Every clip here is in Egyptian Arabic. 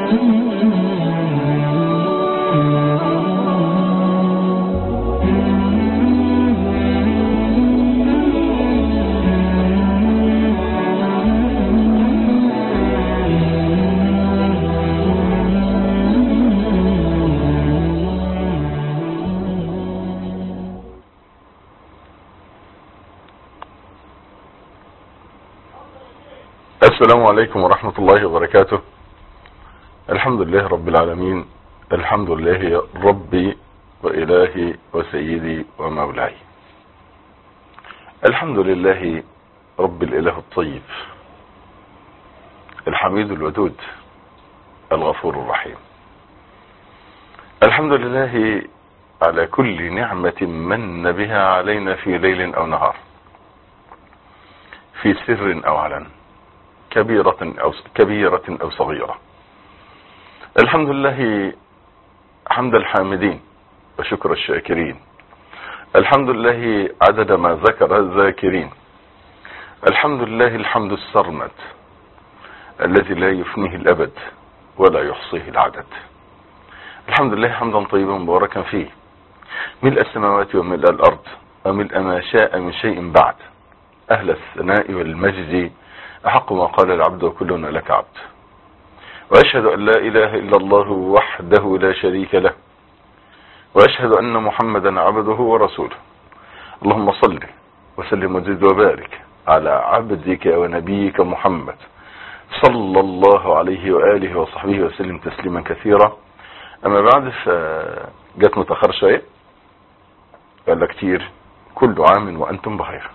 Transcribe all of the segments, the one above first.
السلام عليكم ورحمة الله وبركاته الحمد لله رب العالمين الحمد لله ربي وإلهي وسيدي ومولاي الحمد لله رب الإله الطيب الحميد الودود الغفور الرحيم الحمد لله على كل نعمة من بها علينا في ليل أو نهار في سر أو علن كبيرة أو كبيرة أو صغيرة الحمد لله حمد الحامدين وشكر الشاكرين الحمد لله عدد ما ذكر الذاكرين الحمد لله الحمد السرمد الذي لا يفنيه الأبد ولا يحصيه العدد الحمد لله حمدا طيبا مباركا فيه ملء السماوات وملء الأرض وملء ما شاء من شيء بعد أهل الثناء والمجد أحق ما قال العبد وكلنا لك عبد وأشهد أن لا إله إلا الله وحده لا شريك له وأشهد أن محمدا عبده ورسوله اللهم صل وسلم وزد وبارك على عبدك ونبيك محمد صلى الله عليه وآله وصحبه وسلم تسليما كثيرا أما بعد فجت متأخر شوية قال كتير كل عام وأنتم بخير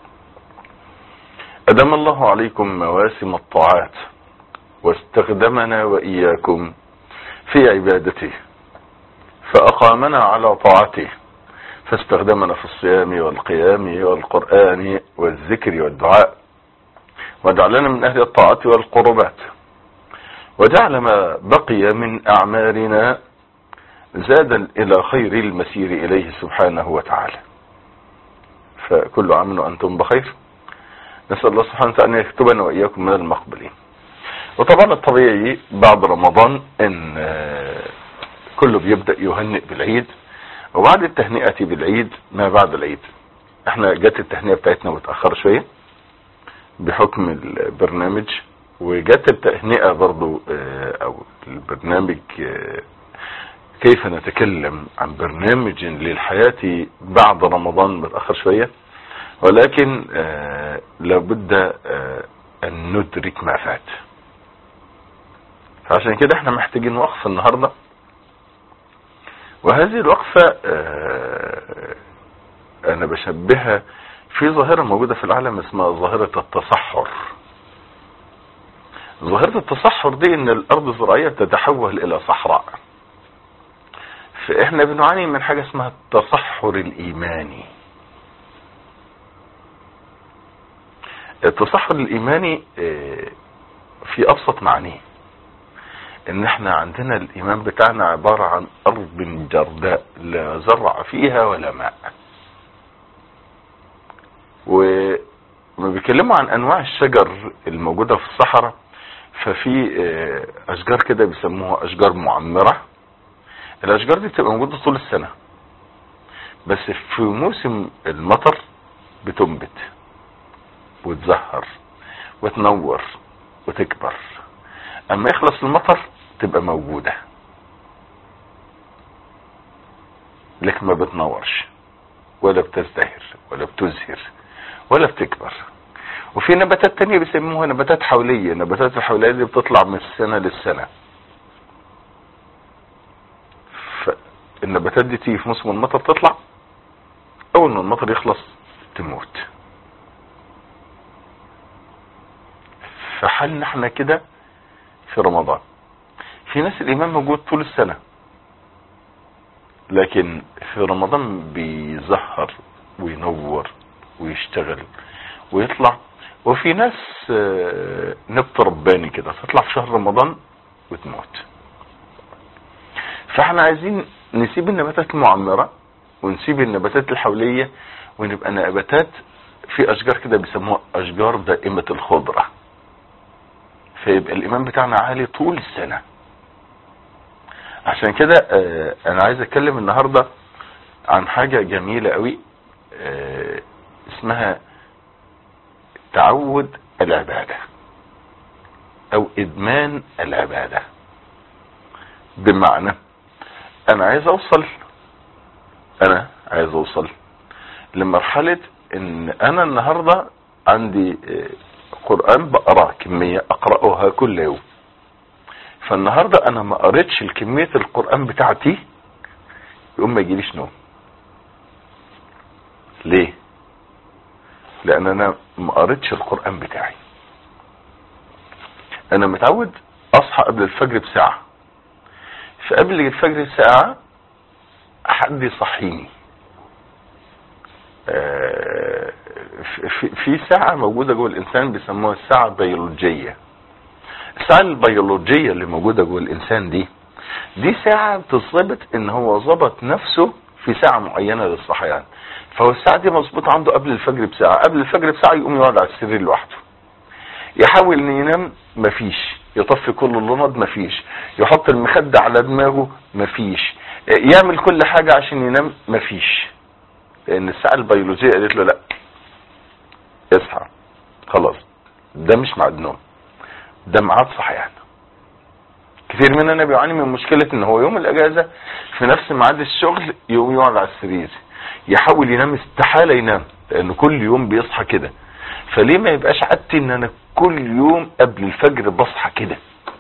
أدام الله عليكم مواسم الطاعات واستخدمنا وإياكم في عبادته فأقامنا على طاعته فاستخدمنا في الصيام والقيام والقرآن والذكر والدعاء وجعلنا من أهل الطاعات والقربات وجعل ما بقي من أعمالنا زادا إلى خير المسير إليه سبحانه وتعالى فكل عام وأنتم بخير نسأل الله سبحانه وتعالى أن يكتبنا وإياكم من المقبلين وطبعا الطبيعي بعد رمضان ان كله بيبدأ يهنئ بالعيد وبعد التهنئة بالعيد ما بعد العيد احنا جت التهنئة بتاعتنا متأخر شوية بحكم البرنامج وجت التهنئة برضو او البرنامج كيف نتكلم عن برنامج للحياة بعد رمضان متأخر شوية ولكن آه لابد آه ان ندرك ما فات فعشان كده احنا محتاجين وقفة النهاردة وهذه الوقفة آه انا بشبهها في ظاهرة موجودة في العالم اسمها ظاهرة التصحر ظاهرة التصحر دي ان الارض الزراعية تتحول الى صحراء فاحنا بنعاني من حاجة اسمها التصحر الايماني التصحر الايماني في ابسط معانيه ان احنا عندنا الايمان بتاعنا عبارة عن ارض جرداء لا زرع فيها ولا ماء وما بيتكلموا عن انواع الشجر الموجودة في الصحراء ففي اشجار كده بيسموها اشجار معمرة الاشجار دي بتبقى موجودة طول السنة بس في موسم المطر بتنبت وتزهر وتنور وتكبر اما يخلص المطر تبقى موجودة لكن ما بتنورش ولا بتزدهر ولا بتزهر ولا بتكبر وفي نباتات تانية بيسموها نباتات حولية نباتات الحولية دي بتطلع من السنة للسنة فالنباتات دي تيجي في موسم المطر تطلع اول ما المطر يخلص تموت فحالنا احنا كده في رمضان في ناس الايمان موجود طول السنة لكن في رمضان بيزهر وينور ويشتغل ويطلع وفي ناس نبت رباني كده تطلع في شهر رمضان وتموت فاحنا عايزين نسيب النباتات المعمرة ونسيب النباتات الحولية ونبقى نباتات في اشجار كده بيسموها اشجار دائمة الخضرة فيبقى الايمان بتاعنا عالي طول السنة عشان كده آه، انا عايز اتكلم النهاردة عن حاجة جميلة قوي آه، اسمها تعود العبادة او ادمان العبادة بمعنى انا عايز اوصل انا عايز اوصل لمرحلة ان انا النهاردة عندي آه، قرآن بقراه كمية اقرأها كل يوم فالنهاردة انا ما قريتش الكمية القرآن بتاعتي يقوم ما يجيليش نوم ليه لان انا ما قريتش القرآن بتاعي انا متعود اصحى قبل الفجر بساعة فقبل الفجر بساعة حد يصحيني آه، في في ساعة موجودة جوه الإنسان بيسموها الساعة البيولوجية الساعة البيولوجية اللي موجودة جوه الإنسان دي دي ساعة بتثبت إن هو ظبط نفسه في ساعة معينة للصحيان فهو الساعة دي مظبوطة عنده قبل الفجر بساعة قبل الفجر بساعة يقوم يقعد على السرير لوحده يحاول إن ينام مفيش يطفي كل اللمض مفيش يحط المخدة على دماغه مفيش يعمل كل حاجة عشان ينام مفيش لان الساعة البيولوجية قالت له لا اصحى خلاص ده مش ميعاد نوم ده ميعاد صحيان كتير مننا بيعاني من مشكلة ان هو يوم الاجازة في نفس ميعاد الشغل يقوم يقعد على السرير يحاول ينام استحالة ينام لان كل يوم بيصحى كده فليه ما يبقاش عادتي ان انا كل يوم قبل الفجر بصحى كده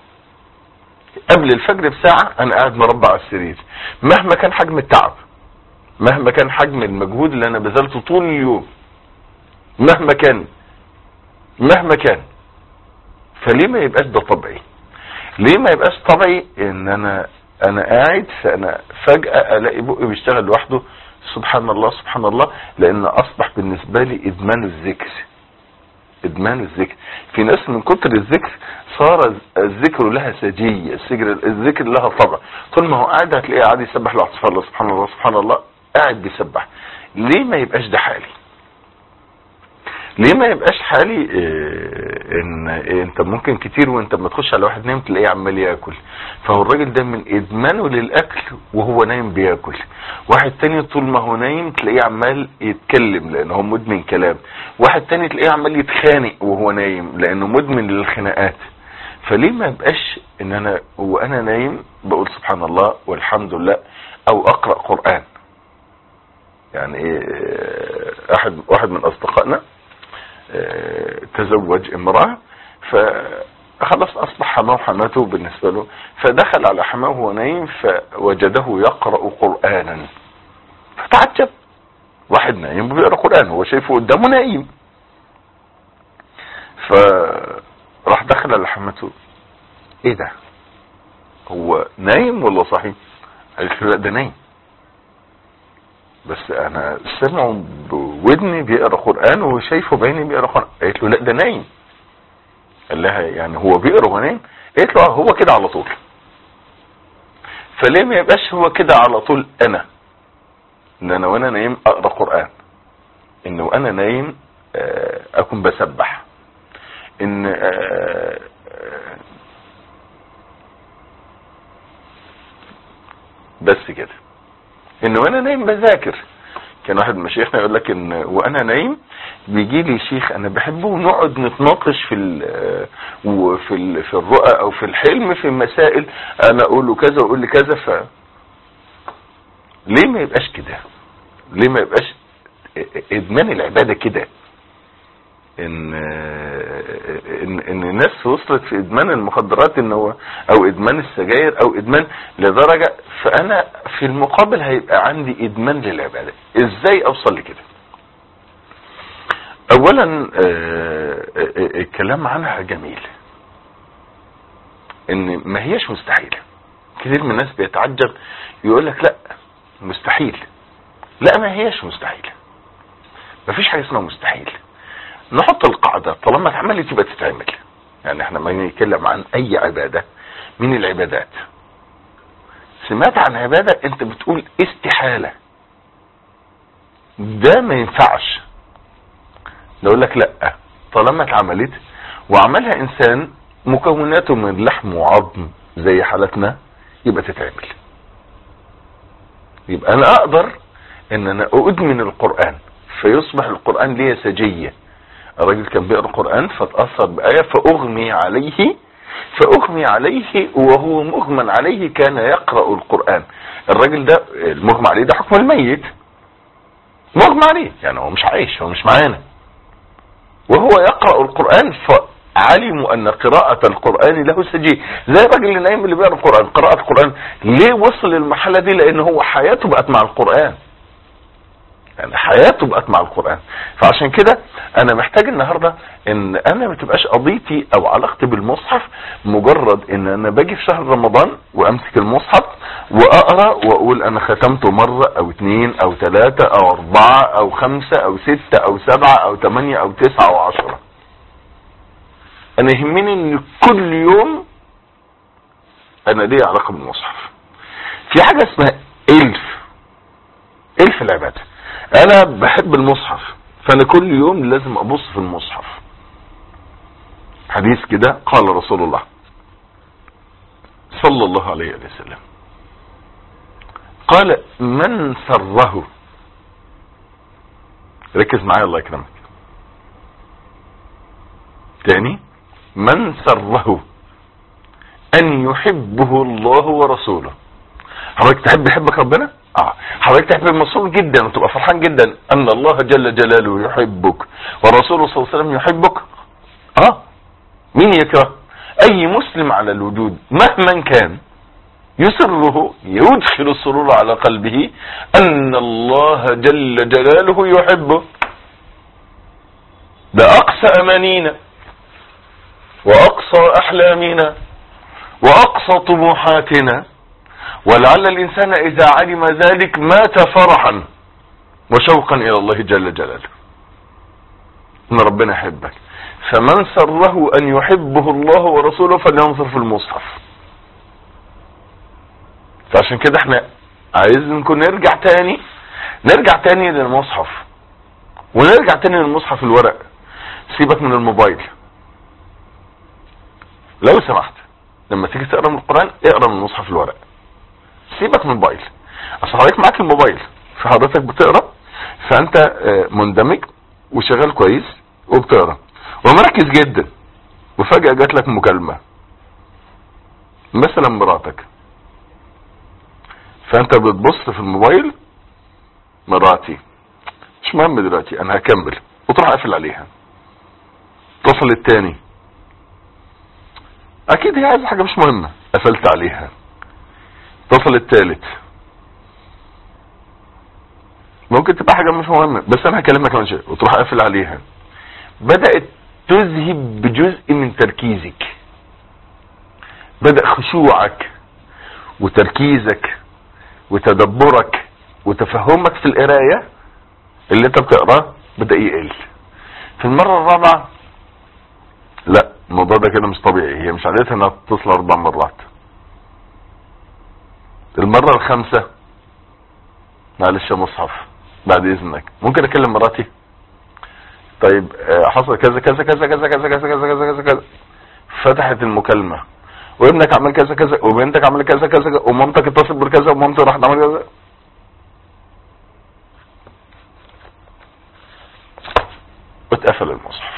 قبل الفجر بساعة انا قاعد مربع على السرير مهما كان حجم التعب مهما كان حجم المجهود اللي انا بذلته طول اليوم مهما كان مهما كان فليه ما يبقاش ده طبيعي ليه ما يبقاش طبيعي ان انا انا قاعد فانا فجأة الاقي بقي بيشتغل لوحده سبحان الله سبحان الله لان اصبح بالنسبة لي ادمان الذكر ادمان الذكر في ناس من كتر الذكر صار الذكر لها سجية الذكر الذكر لها طبع طول ما هو قاعد هتلاقيه قاعد يسبح له سبحان الله سبحان الله سبحان الله قاعد بيسبح ليه ما يبقاش ده حالي ليه ما يبقاش حالي إيه ان إيه انت ممكن كتير وانت ما تخش على واحد نايم تلاقيه عمال ياكل فهو الراجل ده من ادمانه للاكل وهو نايم بياكل واحد تاني طول ما هو نايم تلاقيه عمال يتكلم لانه هو مدمن كلام واحد تاني تلاقيه عمال يتخانق وهو نايم لانه مدمن للخناقات فليه ما يبقاش ان انا وانا نايم بقول سبحان الله والحمد لله او اقرا قران يعني ايه احد واحد من اصدقائنا اه تزوج امرأة فخلص اصبح حماه وحماته بالنسبة له فدخل على حماه وهو نايم فوجده يقرأ قرآنا فتعجب واحد نايم بيقرأ قرآن هو شايفه قدامه نايم فراح دخل على حماته ايه ده هو نايم ولا صحي قالت له لا ده نايم بس انا سمعه بودني بيقرا قران وشايفه بعيني بيقرا قران قالت له لا ده نايم قال لها يعني هو بيقرا وهو نايم قالت له هو كده على طول فليه ما يبقاش هو كده على طول انا ان انا وانا نايم اقرا قران ان وانا نايم اكون بسبح ان بس كده ان وانا نايم بذاكر كان واحد من مشايخنا يقول لك ان وانا نايم بيجي لي شيخ انا بحبه ونقعد نتناقش في ال وفي ال في الرؤى او في الحلم في مسائل انا اقول له كذا واقول لي كذا ف ليه ما يبقاش كده ليه ما يبقاش ادمان العباده كده ان ان ان الناس وصلت في ادمان المخدرات ان هو او ادمان السجاير او ادمان لدرجه فانا في المقابل هيبقى عندي ادمان للعباده ازاي اوصل لكده اولا الكلام عنها جميل ان ما هيش مستحيله كثير من الناس بيتعجب يقول لك لا مستحيل لا ما هيش مستحيله ما فيش حاجه اسمها مستحيل نحط القاعدة طالما اتعملت يبقى تتعمل يعني احنا ما نتكلم عن اي عبادة من العبادات سمعت عن عبادة انت بتقول استحالة ده ما ينفعش نقول لك لا طالما اتعملت وعملها انسان مكوناته من لحم وعظم زي حالتنا يبقى تتعمل يبقى انا اقدر ان انا ادمن القرآن فيصبح القرآن لي سجية الراجل كان بيقرأ القرآن فتأثر بآية فأغمي عليه فأغمي عليه وهو مغمى عليه كان يقرأ القرآن الراجل ده المغمى عليه ده حكم الميت مغمى عليه يعني هو مش عايش هو مش معانا وهو يقرأ القرآن فعلموا ان قراءة القرآن له سجيه زي الراجل اللي نايم اللي بيقرأ القرآن قراءة القرآن ليه وصل للمرحلة دي لان هو حياته بقت مع القرآن يعني حياته بقت مع القرآن فعشان كده انا محتاج النهاردة ان انا ما تبقاش قضيتي او علاقتي بالمصحف مجرد ان انا باجي في شهر رمضان وامسك المصحف واقرا واقول انا ختمته مرة او اتنين او تلاتة او اربعة او خمسة او ستة او سبعة او تمانية او تسعة او عشرة انا يهمني ان كل يوم انا لي علاقة بالمصحف في حاجة اسمها الف الف العبادة انا بحب المصحف فانا كل يوم لازم ابص في المصحف حديث كده قال رسول الله صلى الله عليه وسلم قال من سره ركز معايا الله يكرمك تاني من سره ان يحبه الله ورسوله حضرتك تحب يحبك ربنا اه حضرتك تحب مسرور جدا وتبقى فرحان جدا ان الله جل جلاله يحبك ورسوله صلى الله عليه وسلم يحبك اه مين يكره اي مسلم على الوجود مهما كان يسره يدخل السرور على قلبه ان الله جل جلاله يحبه ده اقصى امانينا واقصى احلامنا واقصى طموحاتنا ولعل الانسان اذا علم ذلك مات فرحا وشوقا الى الله جل جلاله ان ربنا يحبك فمن سره ان يحبه الله ورسوله فلينظر في المصحف فعشان كده احنا عايزينكم نرجع تاني نرجع تاني للمصحف ونرجع تاني للمصحف الورق سيبك من الموبايل لو سمحت لما تيجي تقرا من القران اقرا من المصحف الورق سيبك من الموبايل اصل حضرتك معاك الموبايل فحضرتك بتقرا فانت مندمج وشغال كويس وبتقرا ومركز جدا وفجأة جات لك مكالمة مثلا مراتك فانت بتبص في الموبايل مراتي مش مهم دلوقتي انا هكمل وتروح قافل عليها اتصل التاني اكيد هي عايزه حاجه مش مهمه قفلت عليها اتصل التالت ممكن تبقى حاجه مش مهمه بس انا هكلمك كمان شيء وتروح قافل عليها بدات تذهب بجزء من تركيزك بدا خشوعك وتركيزك وتدبرك وتفهمك في القرايه اللي انت بتقراه بدا يقل في المره الرابعه لا الموضوع ده كده مش طبيعي هي مش عادتها انها تتصل اربع مرات المرة الخامسة معلش يا مصحف بعد اذنك ممكن اكلم مراتي طيب حصل كذا كذا كذا كذا كذا كذا كذا كذا كذا كذا فتحت المكالمة وابنك عمل كذا كذا وبنتك عمل كذا كذا كذا ومامتك اتصلت بكذا ومامتك راحت عمل كذا واتقفل المصحف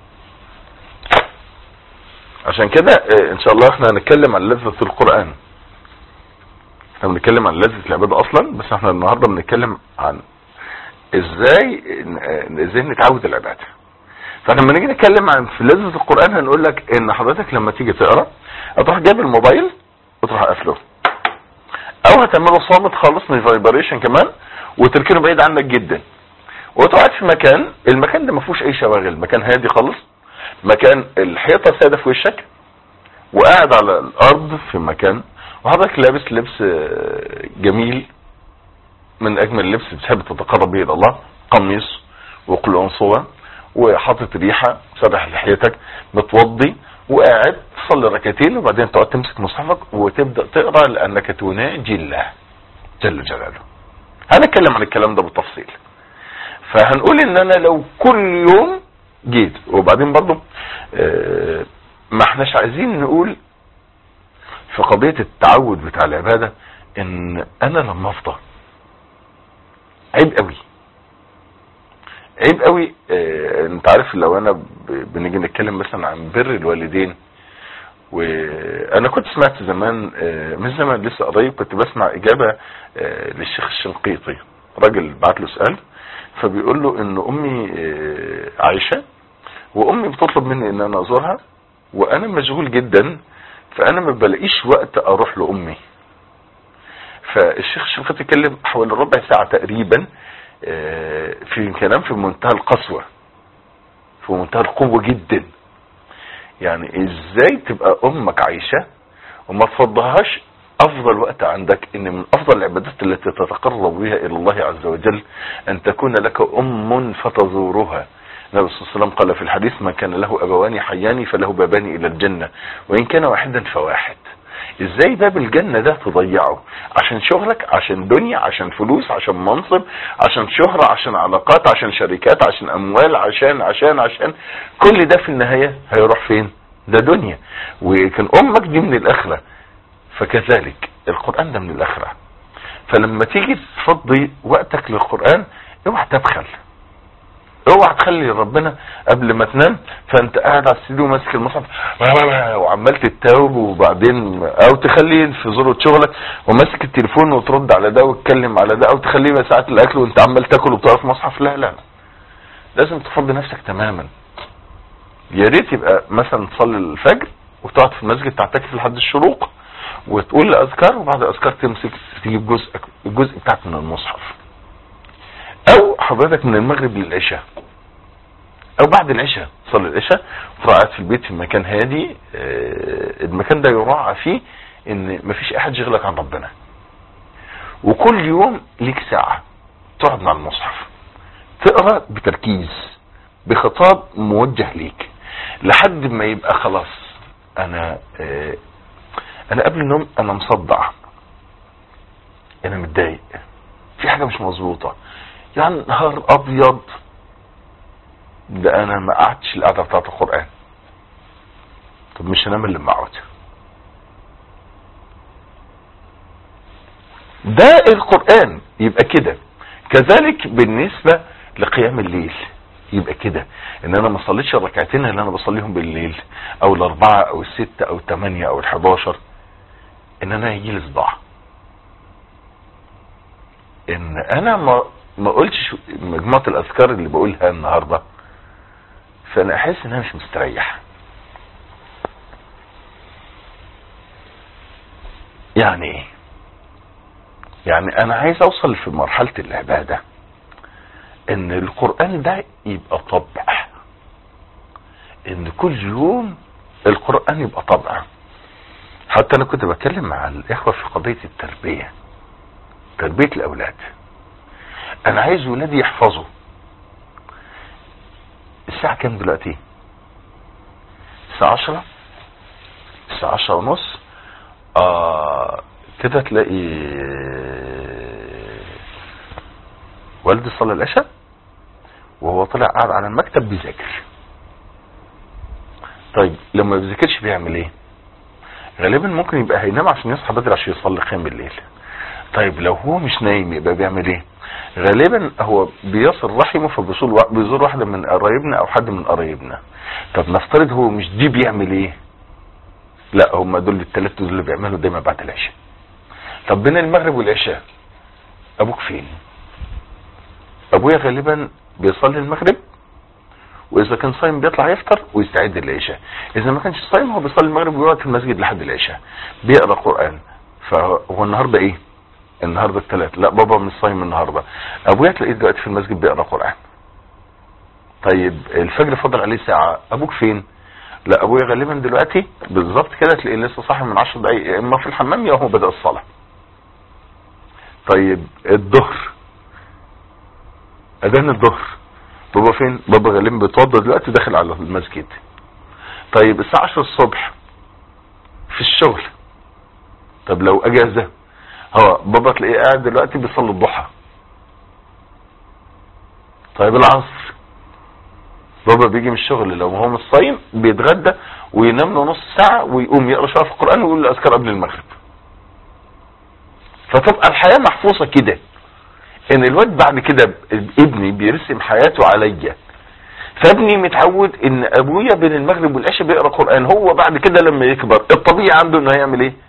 عشان كده ان شاء الله احنا هنتكلم عن لذة القرآن احنا بنتكلم عن لذة العبادة اصلا بس احنا النهاردة بنتكلم عن ازاي ازاي نتعود العبادة فلما نيجي نتكلم عن في لذة القرآن هنقول لك ان حضرتك لما تيجي تقرا هتروح جايب الموبايل وتروح قافله او هتعمله صامت خالص من فايبريشن كمان وتركنه بعيد عنك جدا وتقعد في مكان المكان ده ما فيهوش اي شواغل مكان هادي خالص مكان الحيطة سادة في وشك وقاعد على الارض في مكان وحضرتك لابس لبس جميل من اجمل اللبس بتحب تتقرب به الى الله قميص وقلنصوة وحاطط ريحة سرح لحيتك متوضي وقاعد تصلي ركعتين وبعدين تقعد تمسك مصحفك وتبدا تقرا لانك تناجي الله جل جلاله هنتكلم عن الكلام ده بالتفصيل فهنقول ان انا لو كل يوم جيت وبعدين برضو اه ما احناش عايزين نقول في قضية التعود بتاع العبادة ان انا لما افضى عيب قوي عيب قوي اه انت عارف لو انا ب- بنيجي نتكلم مثلا عن بر الوالدين وانا كنت سمعت زمان اه مش زمان لسه قريب كنت بسمع اجابة اه للشيخ الشنقيطي راجل بعت له سؤال فبيقول له ان امي اه عايشة وامي بتطلب مني ان انا ازورها وانا مشغول جدا فانا ما بلاقيش وقت اروح لامي فالشيخ الشنقيطي اتكلم حوالي ربع ساعة تقريبا اه في كلام في منتهى القسوة في منتهى القوة جدا يعني ازاي تبقى امك عايشة وما تفضهاش افضل وقت عندك ان من افضل العبادات التي تتقرب بها الى الله عز وجل ان تكون لك ام فتزورها النبي صلى الله عليه وسلم قال في الحديث ما كان له ابوان حيان فله بابان الى الجنة وان كان واحدا فواحد ازاي باب الجنة ده تضيعه عشان شغلك عشان دنيا عشان فلوس عشان منصب عشان شهرة عشان علاقات عشان شركات عشان اموال عشان عشان عشان كل ده في النهاية هيروح فين ده دنيا وكان امك دي من الاخرة فكذلك القرآن ده من الاخرة فلما تيجي تفضي وقتك للقرآن اوعى تبخل اوعى تخلي ربنا قبل ما تنام فانت قاعد على السرير وماسك المصحف وعمال تتاوب وبعدين او تخليه في ذروه شغلك وماسك التليفون وترد على ده وتتكلم على ده او تخليه ساعه الاكل وانت عمال تاكل وبتقرا في مصحف لا لا لا لازم تفضي نفسك تماما يا ريت يبقى مثلا تصلي الفجر وتقعد في المسجد تعتكف لحد الشروق وتقول الاذكار وبعد الاذكار تمسك تجيب جزء الجزء بتاعك من المصحف او حضرتك من المغرب للعشاء او بعد العشاء تصلي العشاء وتروح قاعد في البيت في مكان هادي آه، المكان ده يراعى فيه ان مفيش احد يشغلك عن ربنا وكل يوم ليك ساعة تقعد مع المصحف تقرا بتركيز بخطاب موجه ليك لحد ما يبقى خلاص انا آه، انا قبل النوم انا مصدع انا متضايق في حاجة مش مظبوطة يعني نهار ابيض ده انا ما قعدتش القعده بتاعت القران طب مش هنام الا لما اقعد ده القران يبقى كده كذلك بالنسبه لقيام الليل يبقى كده ان انا ما صليتش الركعتين اللي انا بصليهم بالليل او الاربعه او السته او الثمانيه او الحداشر ان انا يجي لي صداع ان انا ما ما قلتش مجموعة الاذكار اللي بقولها النهاردة فانا احس ان انا مش مستريح يعني ايه يعني انا عايز اوصل في مرحلة العبادة ان القرآن ده يبقى طبع ان كل يوم القرآن يبقى طبع حتى انا كنت بتكلم مع الاخوة في قضية التربية تربية الاولاد انا عايز ولادي يحفظوا الساعة كام دلوقتي الساعة عشرة الساعة عشرة ونص آه كده تلاقي والدي صلى العشاء وهو طلع قاعد على المكتب بيذاكر طيب لما بيذاكرش بيعمل ايه غالبا ممكن يبقى هينام عشان يصحى بدري عشان يصلي قيام بالليل طيب لو هو مش نايم يبقى بيعمل ايه غالبا هو بيصل رحمه فبيزور بيزور واحده من قرايبنا او حد من قرايبنا طب نفترض هو مش دي بيعمل ايه لا هم دول الثلاث دول اللي بيعملوا دايما بعد العشاء طب بين المغرب والعشاء ابوك فين ابويا غالبا بيصلي المغرب واذا كان صايم بيطلع يفطر ويستعد للعشاء اذا ما كانش صايم هو بيصلي المغرب ويقعد في المسجد لحد العشاء بيقرا قران فهو النهارده ايه النهارده الثلاث لا بابا مش صايم النهارده ابويا تلاقيه دلوقتي في المسجد بيقرا قران طيب الفجر فاضل عليه ساعه ابوك فين لا ابويا غالبا دلوقتي بالظبط كده تلاقيه لسه صاحي من 10 دقايق يا اما في الحمام يا هو بدا الصلاه طيب الظهر اذان الظهر بابا فين بابا غالبا بيتوضى دلوقتي داخل على المسجد طيب الساعه 10 الصبح في الشغل طب لو اجازه هو بابا تلاقيه قاعد دلوقتي بيصلي الضحى طيب العصر بابا بيجي من الشغل لو هو مش صايم بيتغدى وينام له نص ساعة ويقوم يقرا شوية في القرآن ويقول الأذكار قبل المغرب فتبقى الحياة محفوظة كده ان الواد بعد كده ابني بيرسم حياته عليا فابني متعود ان ابويا بين المغرب والعشاء بيقرا قران هو بعد كده لما يكبر الطبيعي عنده انه هيعمل ايه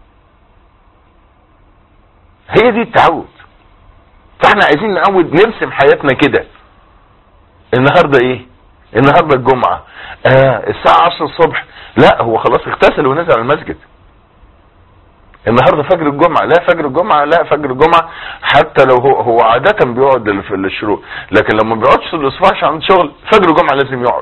هي دي التعود فاحنا عايزين نعود نرسم حياتنا كده النهارده ايه النهارده الجمعه اه الساعه 10 الصبح لا هو خلاص اغتسل ونزل على المسجد النهارده فجر الجمعه لا فجر الجمعه لا فجر الجمعه حتى لو هو هو عاده بيقعد في الشروق لكن لما ما بيقعدش الاسبوع عشان عنده شغل فجر الجمعه لازم يقعد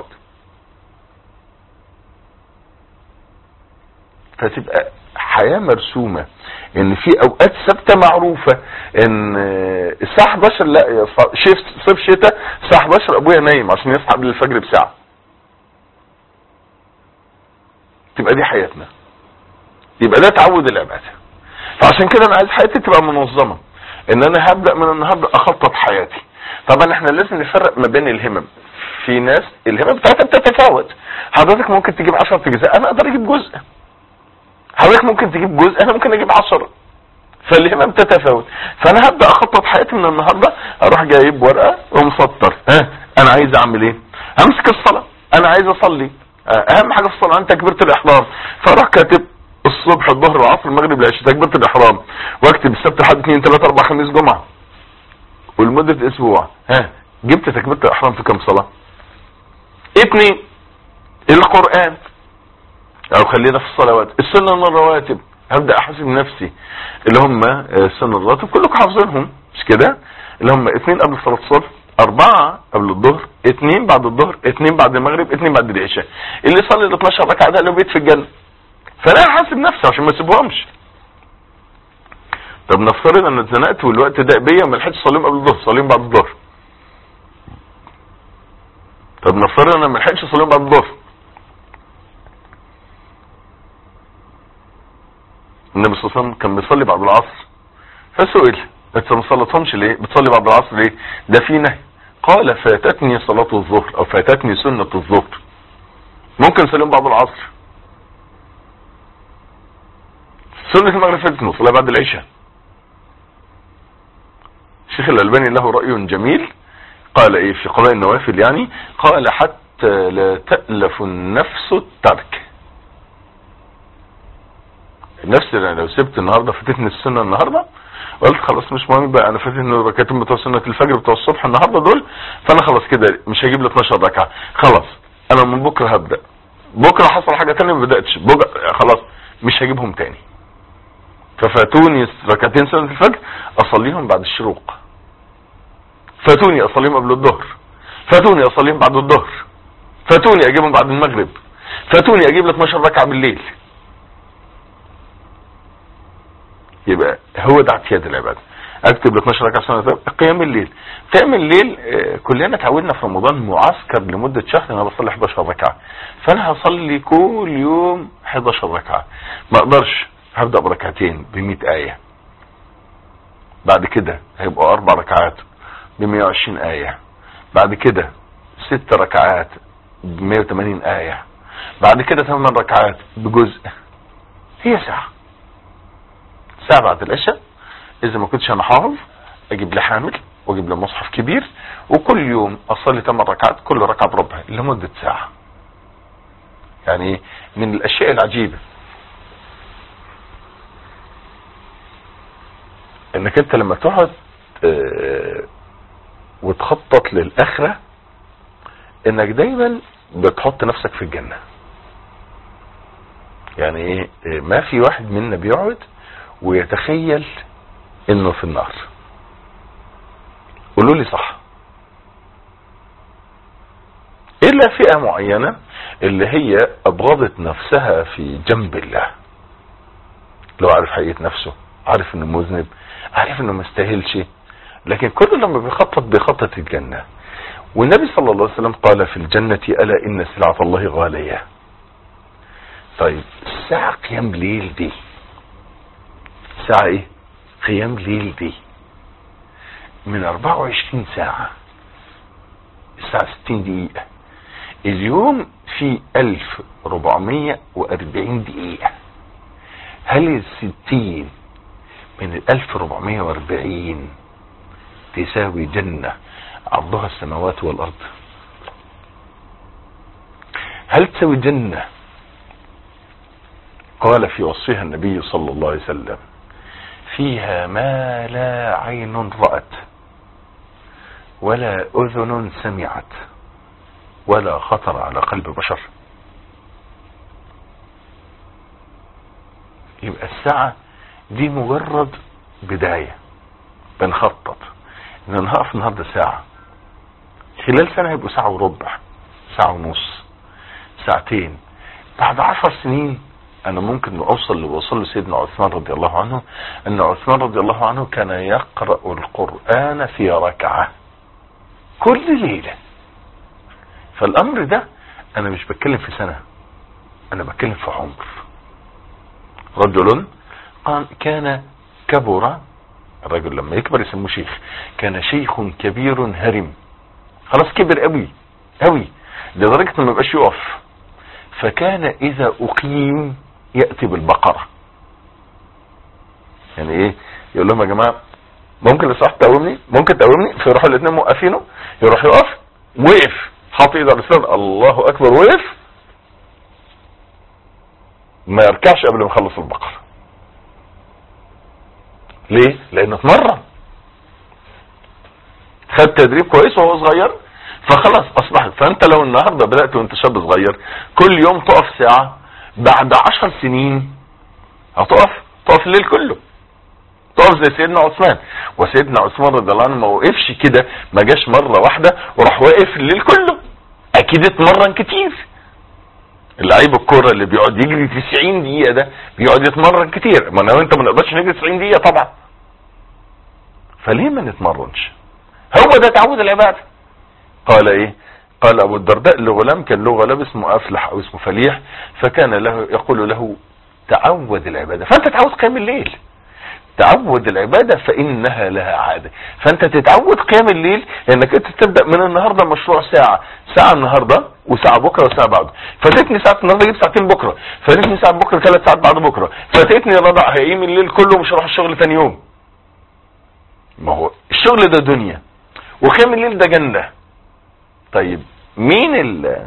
فتبقى حياه مرسومه ان في اوقات ثابته معروفه ان الساعه 11 لا شيف صيف شتاء الساعه 11 ابويا نايم عشان يصحى قبل الفجر بساعه تبقى دي حياتنا يبقى ده تعود العباده فعشان كده انا عايز حياتي تبقى منظمه ان انا هبدا من النهارده اخطط حياتي طبعا احنا لازم نفرق ما بين الهمم في ناس الهمم بتاعتها بتتفاوت حضرتك ممكن تجيب 10 اجزاء انا اقدر اجيب جزء حضرتك ممكن تجيب جزء انا ممكن اجيب 10 فالهمم تتفاوت فانا هبدا اخطط حياتي من النهارده اروح جايب ورقه ومسطر ها انا عايز اعمل ايه همسك الصلاه انا عايز اصلي اهم حاجه في الصلاه انت تكبيره الاحرام فاروح كاتب الصبح الظهر العصر المغرب العشاء تكبيره الاحرام واكتب السبت لحد 2 3 4 5 جمعه ولمده اسبوع ها جبت تكبيره الاحرام في كام صلاه اتنين القران او خلينا في الصلوات السنن الرواتب هبدا احاسب نفسي اللي هم السنن الرواتب كلكم حافظينهم مش كده اللي هم اثنين قبل صلاه الصبح أربعة قبل الظهر اثنين بعد الظهر اثنين بعد المغرب اثنين بعد العشاء اللي يصلي ال 12 ركعه ده له بيت في الجنه فانا احاسب نفسي عشان ما اسيبهمش طب نفترض ان اتزنقت والوقت ده بيا وما لحقتش اصليهم قبل الظهر صليهم بعد الظهر طب نفترض انا ما لحقتش اصليهم بعد الظهر النبي صلى الله عليه وسلم كان بيصلي بعد العصر فسئل انت ما صليتهمش ليه بتصلي بعد العصر ليه ده في نهي قال فاتتني صلاة الظهر او فاتتني سنة الظهر ممكن اصليهم بعد العصر سنة المغرب فاتت نصليها بعد العشاء الشيخ الألباني له رأي جميل قال ايه في قضاء النوافل يعني قال حتى لا تألف النفس الترك النفس يعني لو سبت النهارده فاتتني السنه النهارده قلت خلاص مش مهم بقى انا فاتتني الركعتين بتوع سنه الفجر بتوع الصبح النهارده دول فانا خلاص كده مش هجيب لي 12 ركعه خلاص انا من بكره هبدا بكره حصل حاجه ثانيه ما بداتش بكره خلاص مش هجيبهم تاني ففاتوني ركعتين سنه الفجر اصليهم بعد الشروق فاتوني اصليهم قبل الظهر فاتوني اصليهم بعد الظهر فاتوني اجيبهم بعد المغرب فاتوني اجيب لي 12 ركعه بالليل يبقى هو ده اعتياد العباده اكتب ل 12 ركعه سنه قيام الليل قيام الليل آه، كلنا اتعودنا في رمضان معسكر لمده شهر انا بصلي 11 ركعه فانا هصلي كل يوم 11 ركعه ما اقدرش هبدا بركعتين ب 100 ايه بعد كده هيبقوا اربع ركعات ب 120 ايه بعد كده ست ركعات ب 180 ايه بعد كده ثمان ركعات بجزء هي ساعه ساعة بعد العشاء اذا ما كنتش انا حافظ اجيب لي حامل واجيب لي مصحف كبير وكل يوم اصلي 8 ركعات كل ركعة بربع لمدة ساعة يعني من الاشياء العجيبة انك انت لما تقعد اه وتخطط للاخرة انك دايما بتحط نفسك في الجنة يعني ايه ما في واحد منا بيقعد ويتخيل انه في النار قولوا لي صح الا فئة معينة اللي هي ابغضت نفسها في جنب الله لو عارف حقيقة نفسه عارف انه مذنب عارف انه مستاهلش لكن كل لما بيخطط بيخطط الجنة والنبي صلى الله عليه وسلم قال في الجنة ألا إن سلعة الله غالية طيب ساعة قيام ليل دي ساعة ايه قيام ليل دي من 24 ساعة الساعة 60 دقيقة اليوم في 1440 دقيقة هل الستين من ال 1440 تساوي جنة عرضها السماوات والأرض هل تساوي جنة قال في وصفها النبي صلى الله عليه وسلم فيها ما لا عين رأت ولا أذن سمعت ولا خطر على قلب بشر يبقى الساعة دي مجرد بداية بنخطط ان انا هقف النهارده ساعة خلال سنة هيبقوا ساعة وربع ساعة ونص ساعتين بعد عشر سنين انا ممكن اوصل اللي وصل له سيدنا عثمان رضي الله عنه ان عثمان رضي الله عنه كان يقرأ القرآن في ركعة كل ليلة فالامر ده انا مش بتكلم في سنة انا بتكلم في عمر رجل قال كان كبر الرجل لما يكبر يسموه شيخ كان شيخ كبير هرم خلاص كبر قوي قوي لدرجة انه ما يبقاش يقف فكان اذا اقيم يأتي بالبقرة يعني ايه يقول لهم يا جماعة ممكن لو سمحت تقومني ممكن تقومني فيروحوا الاثنين موقفينه يروح يقف وقف حاطط ايده على الاسنان الله اكبر وقف ما يركعش قبل ما يخلص البقرة ليه لانه اتمرن خد تدريب كويس وهو صغير فخلاص اصبحت فانت لو النهارده بدات وانت شاب صغير كل يوم تقف ساعه بعد عشر سنين هتقف تقف الليل كله تقف زي سيدنا عثمان وسيدنا عثمان رضي الله عنه ما وقفش كده ما جاش مره واحده وراح واقف الليل كله اكيد اتمرن كتير اللعيب الكوره اللي بيقعد يجري 90 دقيقه ده بيقعد يتمرن كتير ما انا وانت ما نقدرش نجري 90 دقيقه طبعا فليه ما نتمرنش هو ده تعود العباده قال ايه قال ابو الدرداء لغلام كان له غلام اسمه افلح او اسمه فليح فكان له يقول له تعود العباده فانت تعود قيام الليل تعود العبادة فإنها لها عادة فأنت تتعود قيام الليل لأنك أنت تبدأ من النهاردة مشروع ساعة ساعة النهاردة وساعة بكرة وساعة بعده فاتتني ساعة النهاردة أجيب ساعتين بكرة فاتتني ساعة بكرة ثلاث ساعات بعد بكرة فاتتني الرضع هيقيم الليل كله مش هروح الشغل ثاني يوم ما هو الشغل ده دنيا وقيام الليل ده جنة طيب مين ال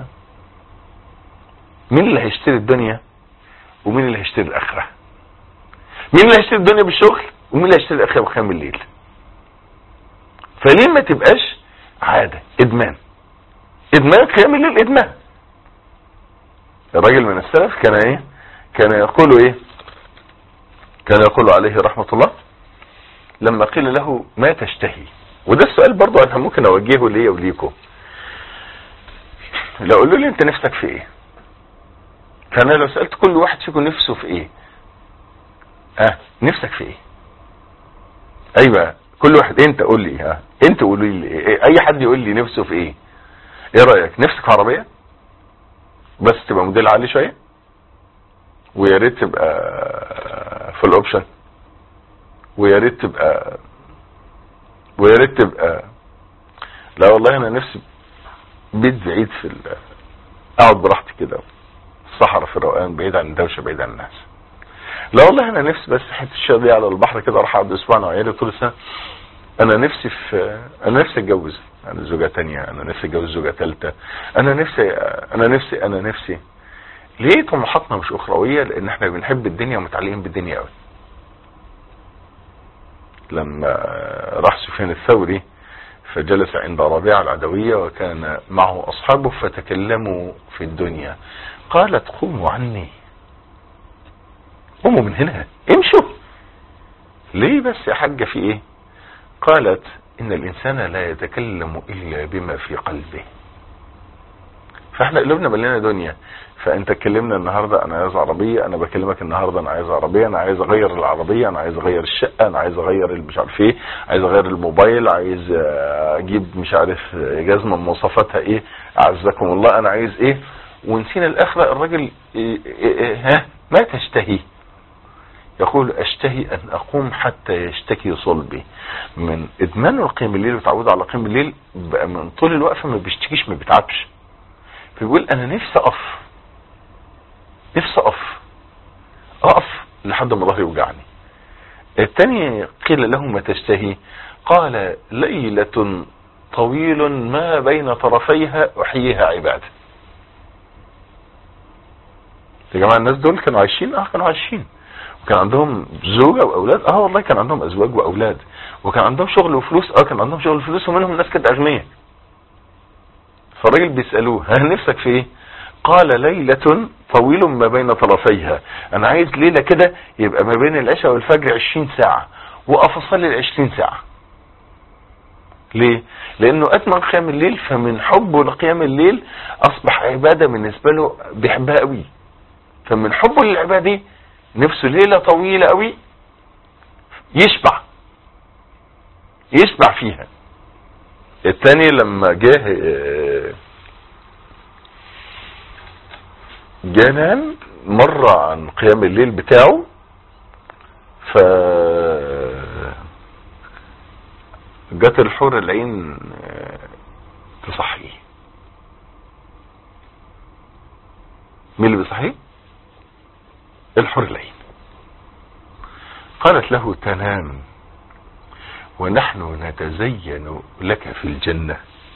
مين اللي هيشتري الدنيا ومين اللي هيشتري الآخرة مين اللي هيشتري الدنيا بالشغل ومين اللي هيشتري الاخره بخام الليل فليه ما تبقاش عاده ادمان ادمان قيام الليل ادمان الراجل من السلف كان ايه كان يقول ايه كان يقول عليه رحمه الله لما قيل له ما تشتهي وده السؤال برضو انا ممكن اوجهه ليا وليكم لو قالوا لي انت نفسك في ايه فانا لو سالت كل واحد فيكم نفسه في ايه ها نفسك في ايه ايوه كل واحد انت قول لي ها انت قولي لي إيه؟ اي حد يقول لي نفسه في ايه ايه رايك نفسك في عربيه بس تبقى موديل عالي شويه ويا ريت تبقى في الاوبشن ويا ريت تبقى ويا ريت تبقى لا والله انا نفسي بيت بعيد في ال... اقعد براحتي كده الصحراء في الروقان بعيد عن الدوشه بعيد عن الناس لا والله انا نفسي بس حته الشغل على البحر كده اروح اقعد اسبوع انا وعيالي طول السنه انا نفسي في انا نفسي اتجوز انا زوجه تانية انا نفسي اتجوز زوجه ثالثه انا نفسي انا نفسي انا نفسي ليه طموحاتنا مش اخرويه لان احنا بنحب الدنيا ومتعلقين بالدنيا قوي لما راح سفيان الثوري فجلس عند ربيعة العدوية وكان معه أصحابه فتكلموا في الدنيا قالت قوموا عني قوموا من هنا امشوا ليه بس يا حاجة في ايه قالت ان الانسان لا يتكلم الا بما في قلبه فاحنا قلوبنا مليانه دنيا فانت اتكلمنا النهارده انا عايز عربيه انا بكلمك النهارده انا عايز عربيه انا عايز اغير العربيه انا عايز اغير الشقه انا عايز اغير مش عارف ايه عايز اغير الموبايل عايز اجيب مش عارف جزمه مواصفاتها ايه اعزكم الله انا عايز ايه ونسينا الاخره الراجل إيه إيه إيه ها ما تشتهي يقول اشتهي ان اقوم حتى يشتكي صلبي من ادمان القيام الليل وتعود على قيام الليل بقى من طول الوقفه ما بيشتكيش ما بيتعبش فبيقول انا نفسي اقف نفسي اقف اقف لحد ما ظهري يوجعني الثاني قيل له ما تشتهي قال ليلة طويل ما بين طرفيها احييها عباده يا جماعة الناس دول كانوا عايشين اه كانوا عايشين وكان عندهم زوجة واولاد اه والله كان عندهم ازواج واولاد وكان عندهم شغل وفلوس اه كان عندهم شغل وفلوس ومنهم ناس كانت اغنياء فالراجل بيسألوه هل نفسك في ايه قال ليلة طويل ما بين طرفيها انا عايز ليلة كده يبقى ما بين العشاء والفجر عشرين ساعة واقف اصلي العشرين ساعة ليه لانه اتمم قيام الليل فمن حبه لقيام الليل اصبح عبادة بالنسبة له بيحبها قوي فمن حبه للعبادة دي نفسه ليلة طويلة قوي يشبع يشبع فيها التاني لما جه جه نام مر عن قيام الليل بتاعه ف جت الحور العين تصحيه مين اللي بيصحيه الحور العين قالت له تنام ونحن نتزين لك في الجنة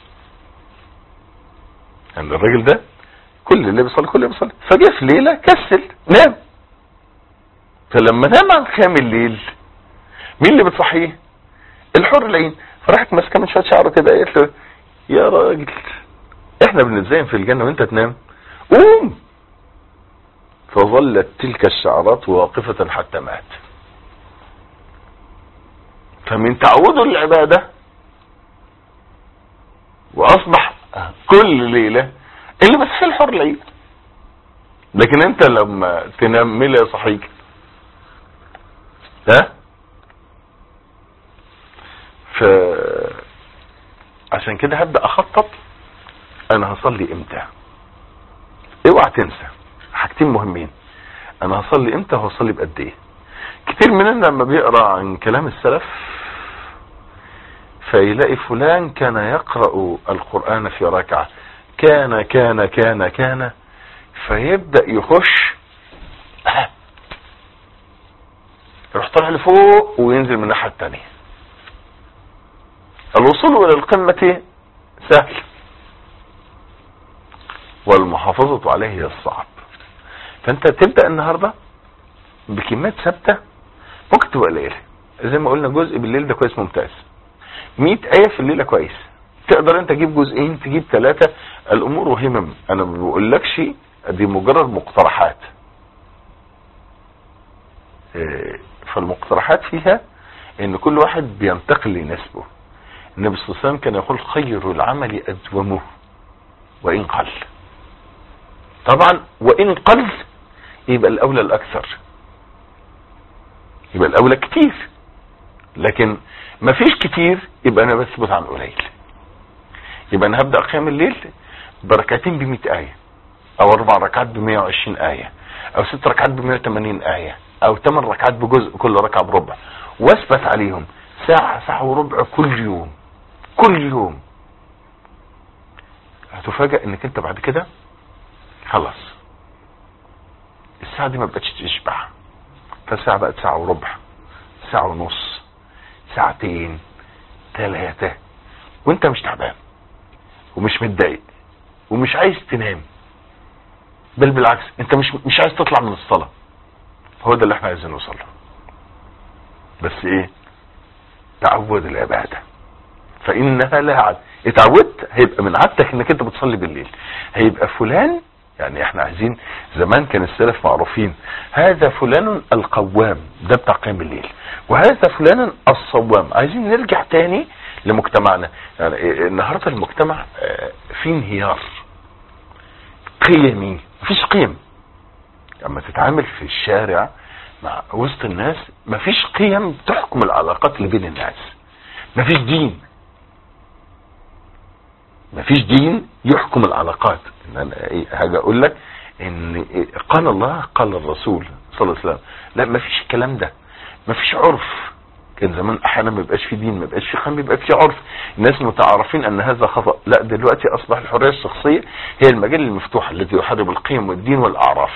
يعني الراجل ده كل اللي بيصلي كل اللي بيصلي فجاء في ليلة كسل نام فلما نام عن قيام الليل مين اللي بتصحيه الحر العين فراحت ماسكه من شويه شعره كده قالت له يا راجل احنا بنتزين في الجنة وانت تنام قوم فظلت تلك الشعرات واقفة حتى مات فمن تعوده للعبادة واصبح كل ليلة اللي بس في الحر العين لكن انت لما تنام مين اللي يصحيك ها ف عشان كده هبدأ اخطط انا هصلي امتى اوعى تنسى حاجتين مهمين انا هصلي امتى وهصلي بقد ايه كتير مننا لما بيقرا عن كلام السلف فيلاقي فلان كان يقرأ القرآن في ركعة كان كان كان كان فيبدأ يخش يروح طالع لفوق وينزل من الناحية التانية الوصول الى القمة سهل والمحافظة عليه هي الصعب فانت تبدأ النهاردة بكميات ثابتة ممكن تبقى قليلة زي ما قلنا جزء بالليل ده كويس ممتاز 100 آية في الليلة كويس تقدر انت تجيب جزئين تجيب ثلاثة الامور وهمم انا ما بقولكش دي مجرد مقترحات فالمقترحات فيها ان كل واحد بينتقل لنسبه النبي صلى الله عليه وسلم كان يقول خير العمل ادومه وان قل طبعا وان قل يبقى الاولى الاكثر يبقى الاولى كتير لكن ما فيش كتير يبقى انا بثبت عن قليل يبقى انا هبدأ قيام الليل بركعتين ب آية او اربع ركعات ب 120 آية او ست ركعات ب 180 آية او ثمان ركعات بجزء كل ركعة بربع واثبت عليهم ساعة ساعة وربع كل يوم كل يوم هتفاجئ انك انت بعد كده خلاص الساعة دي ما بقتش تشبع فالساعة بقت ساعة وربع ساعة ونص ساعتين ثلاثة وانت مش تعبان ومش متضايق ومش عايز تنام بل بالعكس انت مش مش عايز تطلع من الصلاة هو ده اللي احنا عايزين نوصل له بس ايه تعود العبادة فانها لا عد اتعودت هيبقى من عادتك انك انت بتصلي بالليل هيبقى فلان يعني احنا عايزين زمان كان السلف معروفين هذا فلان القوام ده بتاع قيام الليل وهذا فلان الصوام عايزين نرجع تاني لمجتمعنا يعني النهارده المجتمع فيه انهيار قيمي مفيش قيم لما تتعامل في الشارع مع وسط الناس مفيش قيم تحكم العلاقات اللي بين الناس مفيش دين مفيش دين يحكم العلاقات ان انا ايه هاجي اقول لك ان إيه قال الله قال الرسول صلى الله عليه وسلم لا مفيش الكلام ده مفيش عرف كان زمان احيانا ما يبقاش في دين ما يبقاش في قيم يبقى في عرف الناس متعارفين ان هذا خطا لا دلوقتي اصبح الحريه الشخصيه هي المجال المفتوح الذي يحارب القيم والدين والاعراف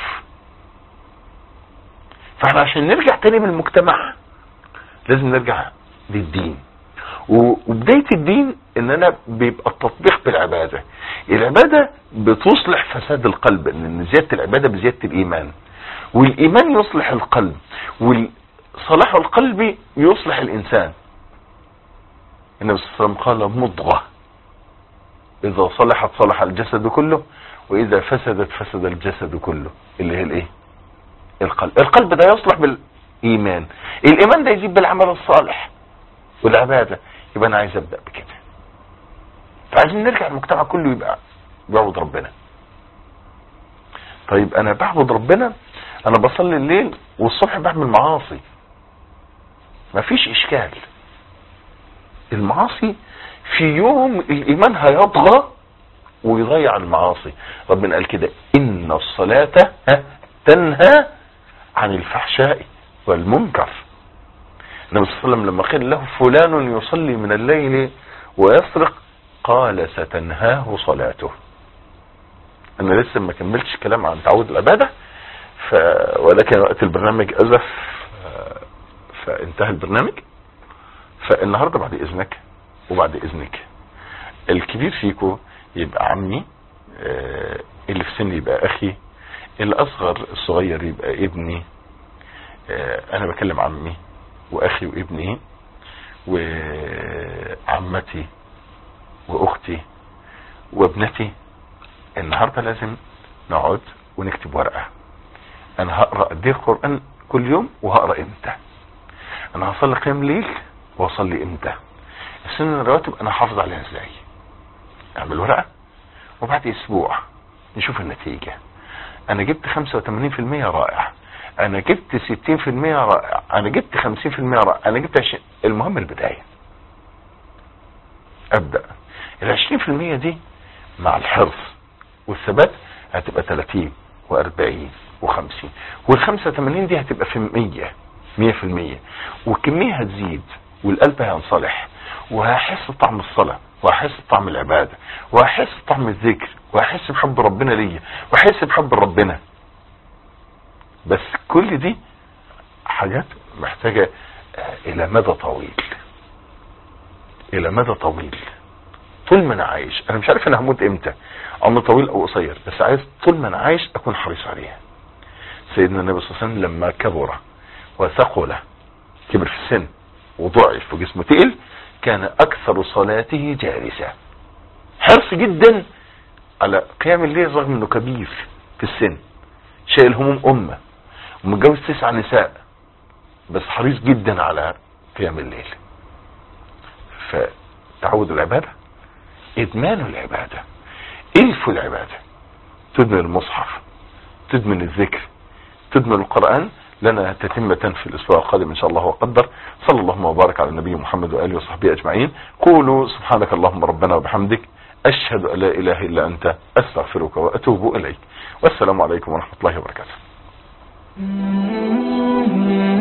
فاحنا عشان نرجع تاني من المجتمع لازم نرجع للدين وبداية الدين ان انا بيبقى التطبيق بالعبادة العبادة بتصلح فساد القلب ان زيادة العبادة بزيادة الايمان والايمان يصلح القلب وصلاح القلب يصلح الانسان النبي صلى الله عليه وسلم قال مضغة اذا صلحت صلح الجسد كله واذا فسدت فسد الجسد كله اللي هي الايه القلب القلب ده يصلح بالايمان الايمان ده يزيد بالعمل الصالح والعبادة يبقى انا عايز ابدأ بكده فعايزين نرجع المجتمع كله يبقى بيعبد ربنا طيب انا بعبد ربنا انا بصلي الليل والصبح بعمل معاصي مفيش اشكال المعاصي في يوم الايمان هيطغى ويضيع المعاصي ربنا قال كده ان الصلاة تنهى عن الفحشاء والمنكر النبي صلى الله عليه وسلم لما قيل له فلان يصلي من الليل ويسرق قال ستنهاه صلاته انا لسه ما كملتش كلام عن تعود العباده ف ولكن وقت البرنامج ازف فانتهى البرنامج فالنهارده بعد اذنك وبعد اذنك الكبير فيكم يبقى عمي اللي في سني يبقى اخي الاصغر الصغير يبقى ابني انا بكلم عمي واخي وابني وعمتي واختي وابنتي النهاردة لازم نقعد ونكتب ورقة انا هقرأ قد ايه القرآن كل يوم وهقرأ امتى انا هصلي قيام ليل واصلي امتى السنة الرواتب انا حافظ عليها ازاي اعمل ورقة وبعد اسبوع نشوف النتيجة انا جبت 85% رائع انا جبت 60% رائع انا جبت 50% رائع انا جبت 20 المهم البداية ابدأ ال 20% دي مع الحرص والثبات هتبقى 30 و40 و50 وال 85 دي هتبقى في 100 100% والكمية هتزيد والقلب هينصلح وهحس بطعم الصلاة وهحس بطعم العبادة وهحس بطعم الذكر وهحس بحب ربنا ليا وهحس بحب ربنا بس كل دي حاجات محتاجة الى مدى طويل الى مدى طويل طول ما انا عايش انا مش عارف انا هموت امتى عمر طويل او قصير بس عايز طول ما انا عايش اكون حريص عليها سيدنا النبي صلى الله عليه وسلم لما كبر وثقل كبر في السن وضعف وجسمه تقل كان اكثر صلاته جالسة حرص جدا على قيام الليل رغم انه كبير في السن شايل هموم امه ومتجوز تسع نساء بس حريص جدا على قيام الليل فتعود العبادة ادمان العبادة الف العبادة تدمن المصحف تدمن الذكر تدمن القرآن لنا تتمة في الاسبوع القادم ان شاء الله وقدر صلى الله وبارك على النبي محمد وآله وصحبه اجمعين قولوا سبحانك اللهم ربنا وبحمدك اشهد ان لا اله الا انت استغفرك واتوب اليك والسلام عليكم ورحمة الله وبركاته